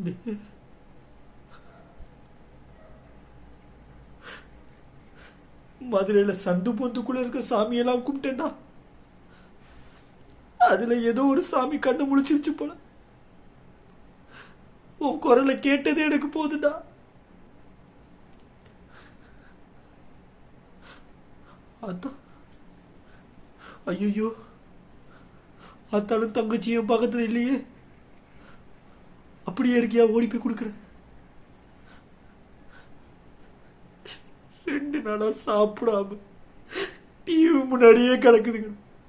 மதுரையில சந்து பொந்துக்குள்ள இருக்க சாமியெல்லாம் கும்பிட்டேன்டா அதுல ஏதோ ஒரு சாமி கண்ணு முழிச்சிருச்சு போல உன் குரலை கேட்டதே எனக்கு போதுடா அதான் ஐயோ அத்தாலும் தங்கச்சியும் பக்கத்துல இல்லையே அப்படியே இருக்கியா ஓடி போய் கொடுக்குறேன் ரெண்டு நாளா சாப்பிடாம டிவி முன்னாடியே கிடக்குதுங்க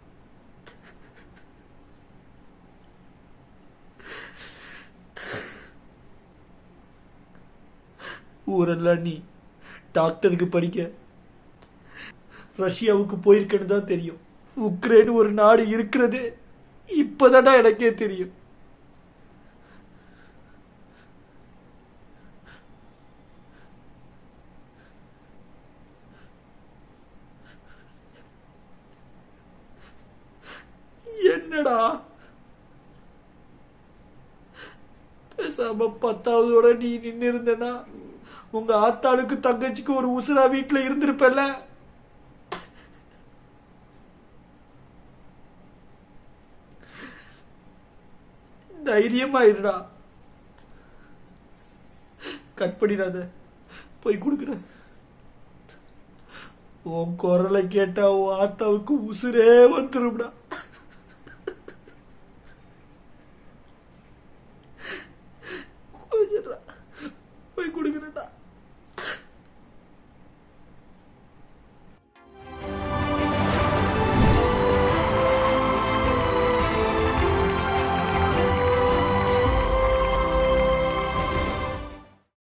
ஊரெல்லாம் நீ டாக்டருக்கு படிக்க ரஷ்யாவுக்கு போயிருக்கேன்னு தான் தெரியும் உக்ரைன் ஒரு நாடு இருக்கிறது இப்பதான்டா எனக்கே தெரியும் என்னடா பேசாம பத்தாவதோட நீ நின்னு இருந்தனா உங்க ஆத்தாளுக்கு தங்கச்சிக்கு ஒரு உசுரா வீட்டுல இருந்திருப்பல்ல தைரியமாயிருடா கட் பண்ணிடாத போய் கொடுக்குறேன் உன் குரலை கேட்டா உன் ஆத்தாவுக்கு உசுரே வந்துரும்டா